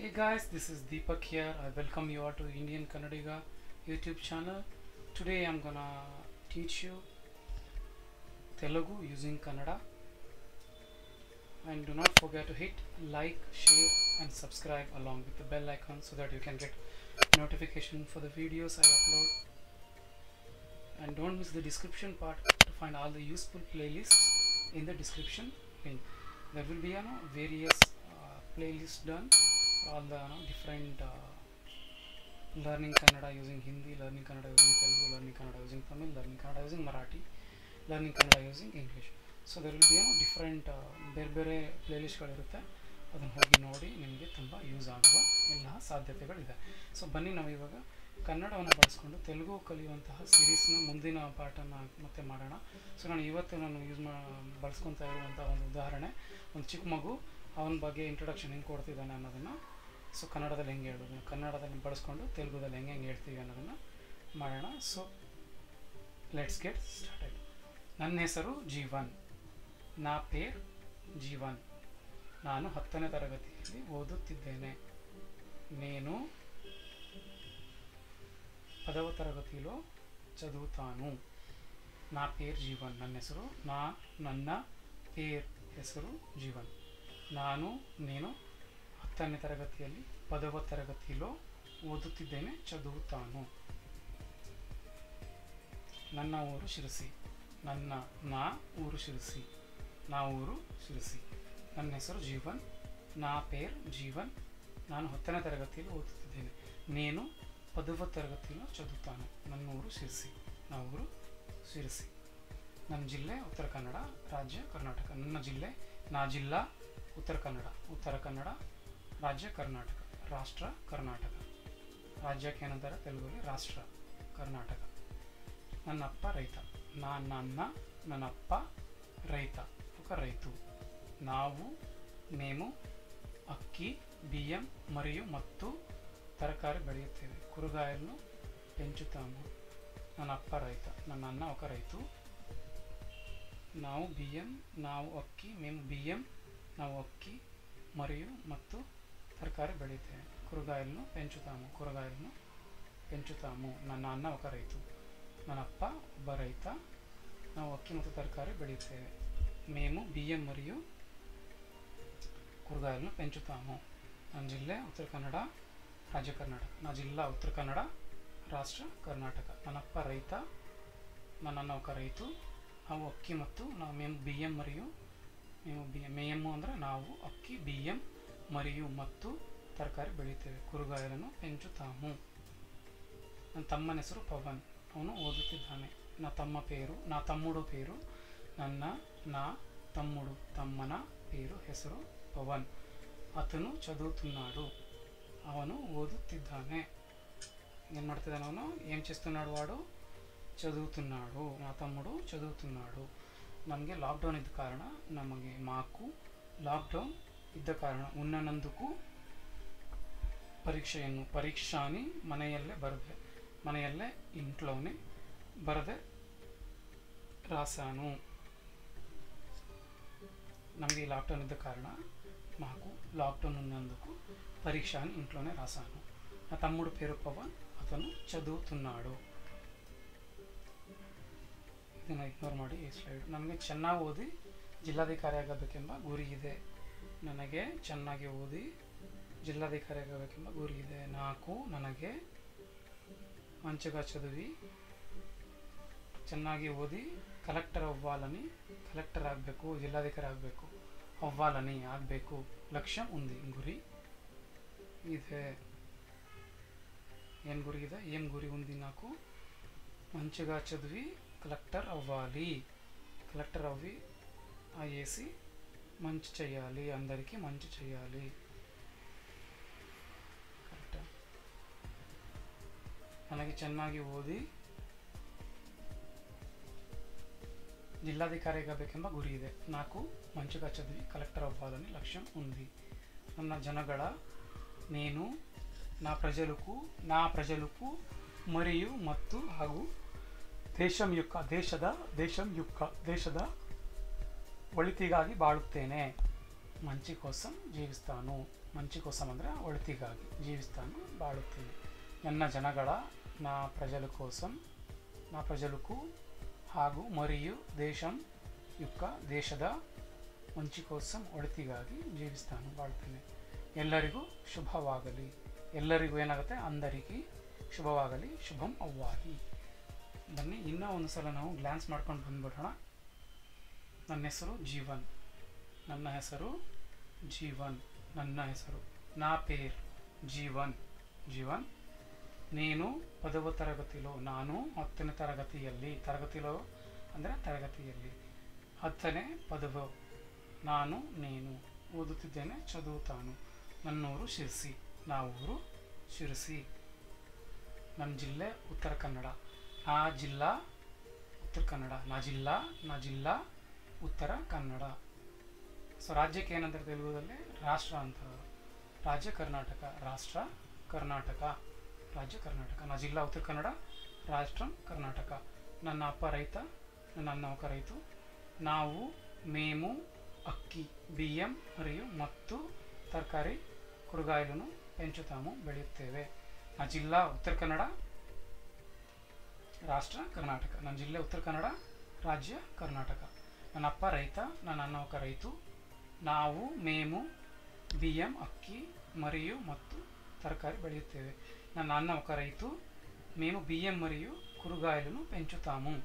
Hey guys, this is Deepak here. I welcome you all to Indian Kannadiga YouTube channel. Today I'm gonna teach you Telugu using Kannada. And do not forget to hit like, share, and subscribe along with the bell icon so that you can get notification for the videos I upload. And don't miss the description part to find all the useful playlists in the description link. There will be you know, various uh, playlists done for all the you know, different uh, learning Kannada using Hindi, learning Kannada using Telugu, learning Kannada using Tamil, learning Kannada using Marathi, learning Kannada using English. So there will be ಏನೋ different ಬೇರೆ ಬೇರೆ ಪ್ಲೇಲಿಸ್ಟ್ಗಳಿರುತ್ತೆ ಅದನ್ನು ಹೋಗಿ ನೋಡಿ ನಿಮಗೆ ತುಂಬ use ಆಗುವ ಎಲ್ಲ ಸಾಧ್ಯತೆಗಳಿದೆ ಸೊ ಬನ್ನಿ ನಾವು ಇವಾಗ ಕನ್ನಡವನ್ನು ಬಳಸ್ಕೊಂಡು ತೆಲುಗು ಕಲಿಯುವಂತಹ ಸೀರೀಸ್ನ ಮುಂದಿನ ಪಾಠನ ಮತ್ತೆ ಮಾಡೋಣ ಸೊ ನಾನು ಇವತ್ತು ನಾನು ಯೂಸ್ ಮಾ ಬಳಸ್ಕೊತಾ ಇರುವಂಥ ಒಂದು ಉದಾಹರಣೆ ಒಂದು ಚಿಕ್ಕ ಮಗು ಅವನ ಬಗ್ಗೆ ಇಂಟ್ರೊಡಕ್ಷನ್ ಹೆಂಗೆ ಕೊಡ್ತಿದ್ದಾನೆ ಅನ್ನೋದನ್ನು ಸೊ ಕನ್ನಡದಲ್ಲಿ ಹೆಂಗೆ ಹೇಳೋದು ಕನ್ನಡದಲ್ಲಿ ಬಳಸ್ಕೊಂಡು ತೆಲುಗುದಲ್ಲಿ ಹೆಂಗೆ ಹೆಂಗೆ ಹೇಳ್ತೀವಿ ಅನ್ನೋದನ್ನು ಮಾಡೋಣ ಸೊ ಲೆಟ್ಸ್ ಗೆಟ್ ಸ್ಟಾರ್ಟೆಡ್ ನನ್ನ ಹೆಸರು ಜೀವನ್ ನಾ ಪೇರ್ ಜೀವನ್ ನಾನು ಹತ್ತನೇ ತರಗತಿಯಲ್ಲಿ ಓದುತ್ತಿದ್ದೇನೆ నేను పదవ తరగతిలో చదువుతాను నా పేరు జీవన్ ನನ್ನ ಹೆಸರು ನಾ ನನ್ನ ಪೇರ್ ಹೆಸರು ಜೀವನ್ ನಾನು నేను ಹತ್ತನೇ ತರಗತಿಯಲ್ಲಿ ಪದವ ತರಗತಿలో ಓದುತ್ತಿದ್ದೇನೆ ಚದುವುತ್ತಾನು ನನ್ನ ಊರು ಶಿರಸಿ ನನ್ನ ನಾ ಊರು ಶಿರಸಿ ನಾ ಊರು ಶಿರಸಿ ನನ್ನ ಹೆಸರು ಜೀವನ್ ನಾ ಪೇರ್ ಜೀವನ್ ನಾನು ಹತ್ತನೇ ತರಗತಿಯಲ್ಲಿ ಓದುತ್ತಿದ್ದೇನೆ నేను ಪದವ ತರಗತಿಯಲ್ಲಿ ಚದುవుతాను ನನ್ನ ಊರು ಶಿರಸಿ ನಾ ಊರು ಶಿರಸಿ ನನ್ನ ಜಿಲ್ಲೆ ಉತ್ತರ ಕನ್ನಡ ರಾಜ್ಯ ಕರ್ನಾಟಕ ನನ್ನ ಜಿಲ್ಲೆ ನಾ ಜಿಲ್ಲಾ ಉತ್ತರ ಕನ್ನಡ ಉತ್ತರ ಕನ್ನಡ ರಾಜ್ಯ ಕರ್ನಾಟಕ ರಾಷ್ಟ್ರ ಕರ್ನಾಟಕ ರಾಜ್ಯಕ್ಕೆ ಏನಂತಾರೆ ತೆಲುಗಲ್ಲಿ ರಾಷ್ಟ್ರ ಕರ್ನಾಟಕ ನನ್ನ ಅಪ್ಪ ರೈತ నా నాన్న నన్నప్ప రైత ఒక రైతు ನಾವು మేము ಅಕ್ಕಿ బియ్యం మరియు ಮತ್ತು ತರಕಾರಿ ಬೆಳೆಯುತ್ತೇವೆ కూరగాయలను పెంచుతాము ನನ್ನ ಅಪ್ಪ ರೈತ ನನ್ನ ಅಣ್ಣ ఒక రైతు ನಾವು బియ్యం ನಾವು ಅಕ್ಕಿ మేము బియ్యం ನಾವು ಅಕ್ಕಿ మరియు ಮತ್ತು తరకారి ಬೆಳೆಯುತ್ತೇವೆ కూరగాయలను పెంచుతాము కూరగాయలను పెంచుతాము ನನ್ನ ಅಣ್ಣ ఒక రైతు ನನ್ನಪ್ಪ ಒಬ್ಬ ರೈತ ನಾವು ಅಕ್ಕಿ ಮತ್ತು ತರಕಾರಿ ಬೆಳೆಯುತ್ತೇವೆ మేము బియ్యం మరియు కూరగాయలను పెంచుతాము ನನ್ನ జిల్ಲೆ ಉತ್ತರ ಕನ್ನಡ ರಾಜ್ಯ ಕರ್ನಾಟಕ నా జిల్లా ఉత్తర కన్నడ ರಾಷ್ಟ್ರ ಕರ್ನಾಟಕ ನನ್ನಪ್ಪ ರೈತ ನನ್ನನ್ನ ఒక రైతు ನಾವು ಅಕ್ಕಿ ಮತ್ತು ನಾವು మేము బియ్యం మరియు మేము బియ్యం మేము ಅಂದರೆ ನಾವು ಅಕ್ಕಿ బియ్యం మరియు ಮತ್ತು ತರಕಾರಿ ಬೆಳೆಯುತ್ತೇವೆ ಕೂರಗಾಯలను పెంచుతాము ನನ್ನ ತಮ್ಮನ ಹೆಸರು ಪವನ್ ಅವನು ಓದುತ್ತಿದ್ದಾನೆ నా తమ్మ పేరు నా తమ్ముడు పేరు ನನ್ನ నా తమ్ముడు తమ్మನ పేరు ಹೆಸರು ಪವನ್ అతను చదువుతున్నాడు ಅವನು ಓದುತ್ತಿದ್ದಾನೆ ఏం ಮಾಡ್ತಿದ್ದಾನೆ ಅವನು ఏం చేస్తున్నాడు వాడు చదువుతున్నాడు నా తమ్ముడు చదువుతున్నాడు ನಮಗೆ ಲಾಕ್ಡೌನ್ ಇದ್ದ ಕಾರಣ ನಮಗೆ ಮಾಕು ಲಾಕ್ಡೌನ್ ಇದ್ದ ಕಾರಣ ఉన్ననందుకు ಪರೀಕ್ಷೆಯನ್ನು ಪರೀಕ್ಷಾನಿ ಮನೆಯಲ್ಲೇ ಬರದೆ ಮನೆಯಲ್ಲೇ ಇಂಟ್లోనే ಬರದೆ రాశాను నಮಗೆ ఈ లాక్డౌన్ ఇద్ద కారణ మాకు లాక్డౌన్ ఉన్నందుకు పరీక్ష అని ఇంట్లోనే రాశాను నా తమ్ముడు పేరు పవన్ అతను చదువుతున్నాడు ಇದನ್ನು ಇಗ್ನೋರ್ ಮಾಡಿ ಈ ಸ್ಲೈಡ್ ನನಗೆ ಚೆನ್ನಾಗಿ ಓದಿ ಜಿಲ್ಲಾಧಿಕಾರಿ ಆಗಬೇಕೆಂಬ ಗುರಿ ಇದೆ ನನಗೆ ಚೆನ್ನಾಗಿ ಓದಿ ಜಿಲ್ಲಾಧಿಕಾರಿ ಆಗಬೇಕೆಂಬ ಗುರಿ ಇದೆ ನಾಲ್ಕು ನನಗೆ మంచిగా చదివి ಚೆನ್ನಾಗಿ ಓದಿ ಕಲೆಕ್ಟರ್ ಅవ్వాలని ಕಲೆಕ್ಟರ್ ಆಗಬೇಕು ಜಿಲ್ಲಾಧಿಕಾರಿ ಆಗಬೇಕು ಅవ్వాలని ಆಗಬೇಕು ಲಕ್ಷ್ಯ ఉంది ಗುರಿ ಇದೆ ఏం గురి ಇದೆ ఏం గురి ఉంది నాకు మంచిగా చదివి కలెక్టర్ అవ్వాలి కలెక్టర్ అవ్వి అయ్యేసి మంచి చేయాలి అందరికీ మంచి చేయాలి కరెక్టా ನನಗೆ ಚೆನ್ನಾಗಿ ಓದಿ జిల్లాధికారి ಆಗಬೇಕೆಂಬ ಗುರಿ ಇದೆ ನಾಲ್ಕು మంచిగా చదివి కలెక్టర్ అవ్వాలని లక్ష్యం ఉంది ನನ್ನ ಜನಗಳ నేను నా ప్రజలకు నా ప్రజలకు మరియు ಮತ್ತು ಹಾಗೂ ದೇಶಂ యొక్క ದೇಶದ ದೇಶಂ యొక్క ದೇಶದ ಒಳಿತಿಗಾಗಿ ಬಾಳುತ್ತೇನೆ మంచి కోసం జీవిస్తాను మంచి కోసం ಅಂದರೆ ಒಳಿತಿಗಾಗಿ జీవిస్తాను బాడుతుంది ನನ್ನ ಜನಗಳ నా ప్రజల కోసం నా ప్రజలకు ಹಾಗೂ మరియు దేశం యొక్క ದೇಶದ ಮಂಚಿ కోసం ಒಳಿತಿಗಾಗಿ ಜೀವಿಸ್ತಾನು ಬಾಳ್ತೇನೆ ಎಲ್ಲರಿಗೂ ಶುಭವಾಗಲಿ ಎಲ್ಲರಿಗೂ ಏನಾಗುತ್ತೆ ಅಂದರಿಗೆ ಶುಭವಾಗಲಿ ಶುಭಂ ಅವ್ವಾಗಿ ಬನ್ನಿ ಇನ್ನೂ ಒಂದು ಸಲ ನಾವು ಗ್ಲ್ಯಾನ್ಸ್ ಮಾಡ್ಕೊಂಡು ಬಂದ್ಬಿಡೋಣ ನನ್ನ ಹೆಸರು ಜೀವನ್ ನನ್ನ ಹೆಸರು ಜೀವನ್ ನನ್ನ ಹೆಸರು నా పేర్ జీవన్ జీవన్ నేను పదవ తరగతిలో ನಾನು ಹತ್ತನೇ ತರಗತಿಯಲ್ಲಿ ತರಗತಿలో ಅಂದರೆ ತರಗತಿಯಲ್ಲಿ ಹತ್ತನೇ ಪದವ ನಾನು నేను ಓದುತ್ತಿದ್ದೇನೆ ಚದುವುತ್ತಾನು ನನ್ನೂರು ಶಿರ್ಸಿ ನಾ ಊರು ಶಿರಸಿ ನನ್ನ ಜಿಲ್ಲೆ ಉತ್ತರ ಕನ್ನಡ ಆ ಜಿಲ್ಲಾ ಉತ್ತರ ಕನ್ನಡ ನಾ ಜಿಲ್ಲಾ ನಾ ಜಿಲ್ಲಾ ಉತ್ತರ ಕನ್ನಡ ಸೊ ರಾಜ್ಯಕ್ಕೆ ಏನಂತಾರೆ ತೆಲುಗುದಲ್ಲಿ ರಾಷ್ಟ್ರ ಅಂತಾರೆ ರಾಜ್ಯ ಕರ್ನಾಟಕ ರಾಷ್ಟ್ರ ಕರ್ನಾಟಕ ರಾಜ್ಯ ಕರ್ನಾಟಕ ನಾ ಜಿಲ್ಲಾ ಉತ್ತರ ಕನ್ನಡ ರಾಷ್ಟ್ರ ಕರ್ನಾಟಕ ನನ್ನ ಅಪ್ಪ ರೈತ ನನ್ನ ಅಣ್ಣ ఒక ರೈತು ನಾವು మేము అక్కి బియ్యం మరియు ಮತ್ತು ತರಕಾರಿ ಕೂరగాయలను పెంచుతాము ಬೆಳೆಯುತ್ತೇವೆ నా జిల్లా ఉత్తర కన్నడ ರಾಷ್ಟ್ರ ಕರ್ನಾಟಕ ನನ್ನ ಜಿಲ್ಲೆ ಉತ್ತರ ಕನ್ನಡ ರಾಜ್ಯ ಕರ್ನಾಟಕ ನನ್ನ ಅಪ್ಪ ರೈತ ನನ್ನ ಅಣ್ಣ ఒక ರೈತು ನಾವು మేము బియ్యం అక్కి మరియు ಮತ್ತು తరకారి ಬೆಳೆಯುತ್ತೇವೆ ನನ್ನ అన్న ఒక రైతు మేము బియ్యం మరియు కూరగాయలను పెంచుతాము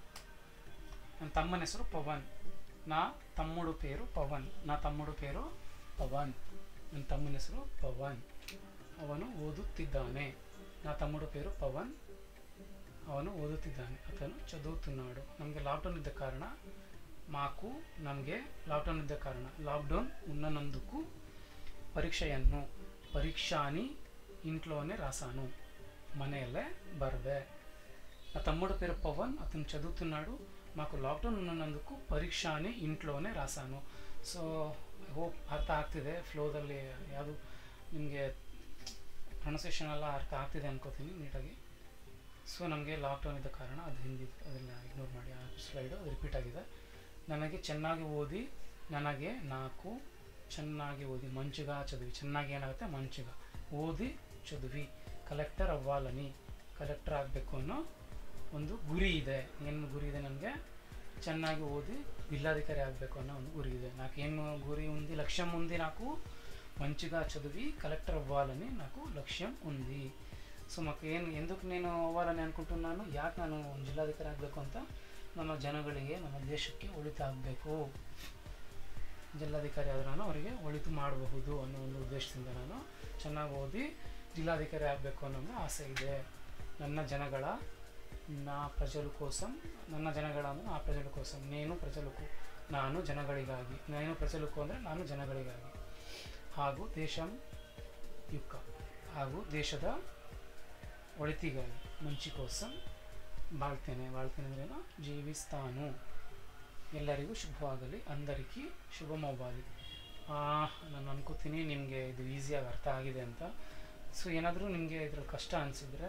ನನ್ನ ತಮ್ಮನ ಹೆಸರು ಪವನ್ నా తమ్ముడు పేరు పవన్ నా తమ్ముడు పేరు పవన్ ನನ್ನ ತಮ್ಮನ ಹೆಸರು ಪವನ್ ಅವನು ಓದುತ್ತಿದ್ದಾನೆ నా తమ్ముడు పేరు పవన్ ಅವನು ಓದುತ್ತಿದ್ದಾನೆ ಅತನು ಚದುವುతున్నాడు ನಮಗೆ ಲಾಕ್ಡೌನ್ ಇದ್ದ ಕಾರಣ మాకు ನಮಗೆ ಲಾಕ್ಡೌನ್ ಇದ್ದ ಕಾರಣ లాక్డౌన్ ఉన్ననందుకు పరీక్షಯನ್ನು పరీక్షాని ఇంట్లోనే రాశాను మನೆಯಲ್ಲೇ బర్దే నా తమ్ముడు పేరు పవన్ అతను చదువుతున్నాడు మాకు లాక్డౌన్ ఉన్నందుకు పరీక్షాని ఇంట్లోనే రాశాను ಸೊ ಹೋಪ್ ಅರ್ಥ ಆಗ್ತಿದೆ ಫ್ಲೋದಲ್ಲಿ ಯಾವುದು ನಿಮಗೆ ಪ್ರೊನೌನ್ಸಿಯೇಷನ್ ಎಲ್ಲ ಅರ್ಥ ಆಗ್ತಿದೆ ಅನ್ಕೋತೀನಿ ನೀಟಾಗಿ ಸೊ ನಮಗೆ ಲಾಕ್ಡೌನ್ ಇದ್ದ ಕಾರಣ ಅದು ಹಿಂದಿದೆ ಅದನ್ನು ಇಗ್ನೋರ್ ಮಾಡಿ ಆ ಸ್ಲೈಡು ಅದು ರಿಪೀಟ್ ಆಗಿದೆ ನನಗೆ ಚೆನ್ನಾಗಿ ಓದಿ ನನಗೆ ನಾಲ್ಕು ಚೆನ್ನಾಗಿ ಓದಿ మంచిగా చదివి ಚೆನ್ನಾಗಿ ಏನಾಗುತ್ತೆ మంచిగా ಓದಿ ಚದುವಿ ಕಲೆಕ್ಟರ್ ಅವ್ವಾಲನಿ ಕಲೆಕ್ಟರ್ ಆಗಬೇಕು ಅನ್ನೋ ಒಂದು ಗುರಿ ಇದೆ ಏನು ಗುರಿ ಇದೆ ನನಗೆ ಚೆನ್ನಾಗಿ ఓది జిల్లాధికారి ಆಗಬೇಕು ಅನ್ನೋ ಒಂದು గురి ಇದೆ నాకు ఏం గురి ఉంది లక్ష్యం ఉంది నాకు మంచిగా చదివి కలెక్టర్ అవ్వాలని నాకు లక్ష్యం ఉంది సో మాకు ಏನು ఎందుకు నేను అవ్వాలని అనుకుంటున్నాను ಯಾಕೆ ನಾನು ಜಿಲ್ಲಾಧಿಕಾರಿ ಆಗಬೇಕು ಅಂತ ನಮ್ಮ ಜನಗಳಿಗೆ ನಮ್ಮ ದೇಶಕ್ಕೆ ಒಳಿತಾಗಬೇಕು ಜಿಲ್ಲಾಧಿಕಾರಿ ಆದ್ರೆ ನಾನು ಅವರಿಗೆ ಒಳಿತು ಮಾಡಬಹುದು ಅನ್ನೋ ಒಂದು ಉದ್ದೇಶದಿಂದ ನಾನು ಚೆನ್ನಾಗಿ ಓದಿ ಜಿಲ್ಲಾಧಿಕಾರಿ ಆಗಬೇಕು ಅನ್ನೋ ಒಂದು ಆಸೆ ಇದೆ ನನ್ನ ಜನಗಳ నా ప్రజల కోసం ನನ್ನ ಜನಗಳ ಅಂದರೆ ಆ ಪ್ರಜల కోసం నేను ಪ್ರಜలకు ನಾನು ಜನಗಳಿಗಾಗಿ నేను ಪ್ರಜలకు ಅಂದರೆ ನಾನು ಜನಗಳಿಗಾಗಿ ಹಾಗೂ ದೇಶಂ ಯುಕ್ಕ ಹಾಗೂ ದೇಶದ ಒಳಿತಿಗಾಗಿ ಮಂಚಿ కోసం ಬಾಳ್ತೇನೆ ಬಾಳ್ತೇನೆ ಅಂದ್ರೇನು ಜೀವಿಸ್ತಾನು ಎಲ್ಲರಿಗೂ ಶುಭವಾಗಲಿ అందరికీ ಶುಭಮವ್వాలి ನಾನು ಅನ್ಕೋತೀನಿ ನಿಮಗೆ ಇದು ಈಸಿಯಾಗಿ ಅರ್ಥ ಆಗಿದೆ ಅಂತ ಸೊ ಏನಾದರೂ ನಿಮಗೆ ಇದ್ರಲ್ಲಿ ಕಷ್ಟ ಅನಿಸಿದ್ರೆ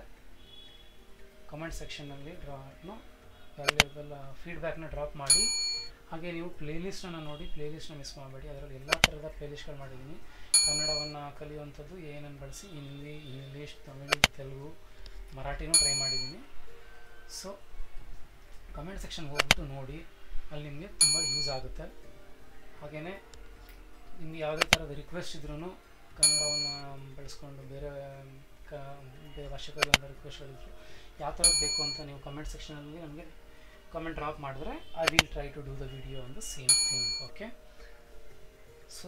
ಕಮೆಂಟ್ ಸೆಕ್ಷನ್ನಲ್ಲಿ ಡ್ರಾ ವ್ಯಾಲ್ಯೂಬಲ್ ಫೀಡ್ಬ್ಯಾಕ್ನ ಡ್ರಾಪ್ ಮಾಡಿ ಹಾಗೆ ನೀವು ಪ್ಲೇಲಿಸ್ಟನ್ನು ನೋಡಿ ಪ್ಲೇಲಿಸ್ಟ್ನ ಮಿಸ್ ಮಾಡಬೇಡಿ ಅದರಲ್ಲಿ ಎಲ್ಲ ಥರದ ಪ್ಲೇಲಿಸ್ಟ್ಗಳು ಮಾಡಿದ್ದೀನಿ ಕನ್ನಡವನ್ನು ಕಲಿಯುವಂಥದ್ದು ಏನನ್ನು ಬಳಸಿ ಹಿಂದಿ ಇಂಗ್ಲೀಷ್ ತಮಿಳು ತೆಲುಗು ಮರಾಠಿನೂ ಟ್ರೈ ಮಾಡಿದ್ದೀನಿ ಸೊ ಕಮೆಂಟ್ ಸೆಕ್ಷನ್ ಹೋಗ್ಬಿಟ್ಟು ನೋಡಿ ಅಲ್ಲಿ ನಿಮಗೆ ತುಂಬ ಯೂಸ್ ಆಗುತ್ತೆ ಹಾಗೆಯೇ ನಿಮಗೆ ಯಾವುದೇ ಥರದ ರಿಕ್ವೆಸ್ಟ್ ಇದ್ರೂ ಕನ್ನಡವನ್ನು ಬಳಸ್ಕೊಂಡು ಬೇರೆ ಕ ಬೇರೆ ಭಾಷೆ ಕಲಿಯುವಂಥ ರಿಕ್ವೆಸ್ಟ್ಗಳಿದ್ರು ಯಾವ ಥರದ್ದು ಬೇಕು ಅಂತ ನೀವು ಕಮೆಂಟ್ ಸೆಕ್ಷನಲ್ಲಿ ನಮಗೆ ಕಮೆಂಟ್ ಡ್ರಾಪ್ ಮಾಡಿದ್ರೆ I will try to do the video on the same thing okay so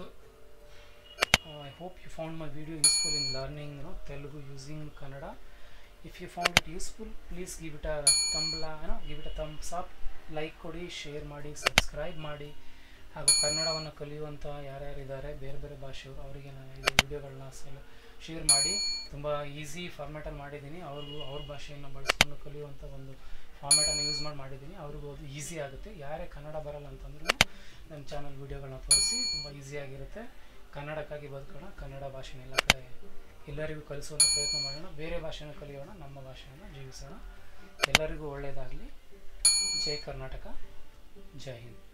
I hope you found my video useful in learning no Telugu using Kannada if you found it useful please give it a ತಂಬ್ಲ ಏನೋ give it a thumbs up like ಕೊಡಿ share ಮಾಡಿ subscribe ಮಾಡಿ ಹಾಗೂ ಕನ್ನಡವನ್ನು ಕಲಿಯುವಂಥ ಯಾರ್ಯಾರಿದ್ದಾರೆ ಬೇರೆ ಬೇರೆ ಭಾಷೆಯವರು ಅವರಿಗೆ ನಾನು ಈ ವಿಡಿಯೋಗಳನ್ನ ಸೆಲ್ ಶೇರ್ ಮಾಡಿ ತುಂಬ ಈಸಿ ಫಾರ್ಮ್ಯಾಟಲ್ಲಿ ಮಾಡಿದ್ದೀನಿ ಅವ್ರಿಗೂ ಅವ್ರ ಭಾಷೆಯನ್ನು ಬಳಸ್ಕೊಂಡು ಕಲಿಯುವಂಥ ಒಂದು ಫಾರ್ಮ್ಯಾಟನ್ನು ಯೂಸ್ ಮಾಡಿ ಮಾಡಿದ್ದೀನಿ ಅವ್ರಿಗೂ ಅದು ಈಸಿ ಆಗುತ್ತೆ ಯಾರೇ ಕನ್ನಡ ಬರಲ್ಲ ಅಂತಂದ್ರೂ ನನ್ನ ಚಾನಲ್ ವೀಡಿಯೋಗಳನ್ನ ತೋರಿಸಿ ತುಂಬ ಈಸಿಯಾಗಿರುತ್ತೆ ಕನ್ನಡಕ್ಕಾಗಿ ಬದುಕೋಣ ಕನ್ನಡ ಭಾಷೆನ ಎಲ್ಲ ಕಡೆ ಎಲ್ಲರಿಗೂ ಕಲಿಸುವಂಥ ಪ್ರಯತ್ನ ಮಾಡೋಣ ಬೇರೆ ಭಾಷೆನ ಕಲಿಯೋಣ ನಮ್ಮ ಭಾಷೆಯನ್ನು ಜೀವಿಸೋಣ ಎಲ್ಲರಿಗೂ ಒಳ್ಳೆಯದಾಗಲಿ ಜೈ ಕರ್ನಾಟಕ ಜೈ ಹಿಂದ್